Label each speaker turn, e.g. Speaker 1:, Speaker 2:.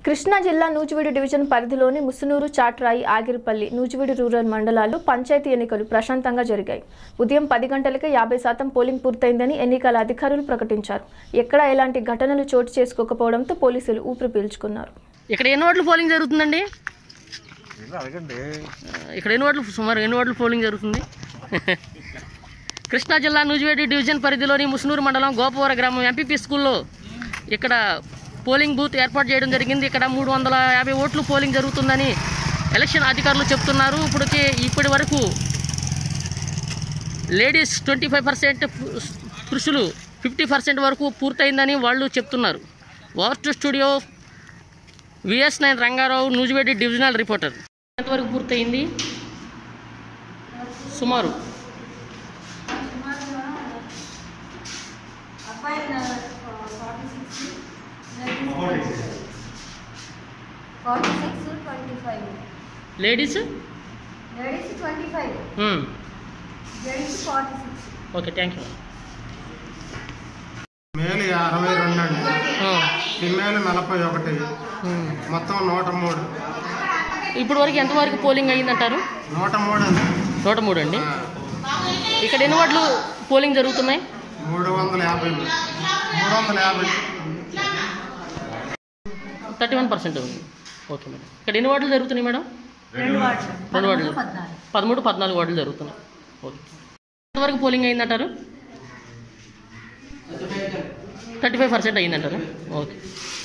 Speaker 1: కృష్ణా జిల్లా నూజివీడు డివిజన్ పరిధిలోని ముసునూరు చాట్రాయి ఆగిరిపల్లి నూజివీడు రూరల్ మండలాల్లో పంచాయతీ ఎన్నికలు ప్రశాంతంగా జరిగాయి ఉదయం పది గంటలకే యాభై శాతం పోలింగ్ పూర్తయిందని ఎన్నికల అధికారులు ప్రకటించారు ఎక్కడా ఎలాంటి ఘటనలు చోటు చేసుకోకపోవడంతో పోలీసులు ఊపిరి పీల్చుకున్నారు
Speaker 2: ఇక్కడ ఎన్ని ఓట్ల పోలింగ్ జరుగుతుందండి
Speaker 3: అడగండి
Speaker 2: ఇక్కడ ఎన్ని ఓట్లు సుమారు ఎన్ని ఓట్ల పోలింగ్ జరుగుతుంది కృష్ణా జిల్లా నూజివేడి డివిజన్ పరిధిలోని ముసునూరు మండలం గోపవర గ్రామం ఎంపీపీ స్కూల్లో ఇక్కడ పోలింగ్ బూత్ ఏర్పాటు చేయడం జరిగింది ఇక్కడ మూడు వందల యాభై ఓట్లు పోలింగ్ జరుగుతుందని ఎలక్షన్ అధికారులు చెప్తున్నారు ఇప్పటికే ఇప్పటి వరకు లేడీస్ ట్వంటీ ఫైవ్ పర్సెంట్ పురుషులు ఫిఫ్టీ పర్సెంట్ వరకు పూర్తయిందని వాళ్ళు చెప్తున్నారు over to studio VS nine Rangarao Nuzvid divisional reporter ఎంతవరకు పూర్తయింది సుమారు
Speaker 4: forty six twenty five
Speaker 2: ladies
Speaker 4: ladies twenty five gents forty six
Speaker 2: okay thank you
Speaker 3: మేలు అరవై రెండు అండి ఫిమేల్ నలభై ఒకటి మొత్తం నూట మూడు
Speaker 2: ఇప్పుడు వరకు ఎంతవరకు పోలింగ్ అయ్యిందంటారు
Speaker 3: నూట మూడు అండి
Speaker 2: నూట మూడు అండి ఇక్కడ ఎన్ని వాట్లు పోలింగ్ జరుగుతున్నాయి
Speaker 3: మూడు వందల యాభై మూడు వందల యాభై
Speaker 2: థర్టీ వన్ పర్సెంట్ ఉంది ఓకే మేడం ఇక్కడ ఎన్ని వార్డులు జరుగుతున్నాయి మేడం
Speaker 4: రెండు వార్డులు
Speaker 2: రెండు వార్డులు
Speaker 4: పద్నాలుగు
Speaker 2: పదమూడు పద్నాలుగు వార్డులు జరుగుతున్నాయి ఓకే ఎంతవరకు పోలింగ్ అయిందంటారు థర్టీ ఫైవ్ పర్సెంట్ అయ్యిందంటారు ఓకే